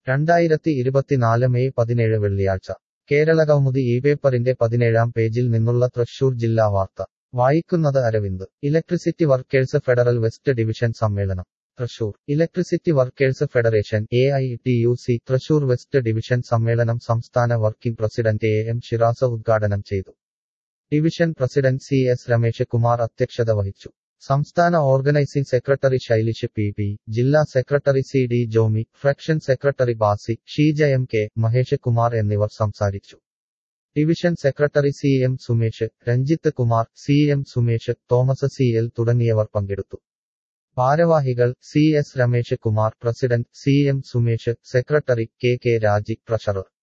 രണ്ടായിരത്തി ഇരുപത്തിനാല് മെയ് പതിനേഴ് വെള്ളിയാഴ്ച കേരള കൗമുദി ഈ പേപ്പറിന്റെ പതിനേഴാം പേജിൽ നിന്നുള്ള തൃശൂർ ജില്ലാ വാർത്ത വായിക്കുന്നത് Aravind electricity workers federal west division സമ്മേളനം Thrissur electricity workers federation A I T U C Thrissur west division സമ്മേളനം സംസ്ഥാന working president A M Shiras ഉദ്ഘാടനം ചെയ്തു division president C S Ramesh Kumar അധ്യക്ഷത വഹിച്ചു സംസ്ഥാന organising secretary Shailish P P ജില്ലാ secretary C D Jomi fraction secretary Basi Sheeja M K Mahesh Kumar എന്നിവർ സംസാരിച്ചു division secretary C M Sumesh Ranjith Kumar C M Sumesh Thomas C L തുടങ്ങിയവർ പങ്കെടുത്തു ഭാരവാഹികൾ C S Ramesh Kumar president C M Sumesh secretary K K Raji treasurer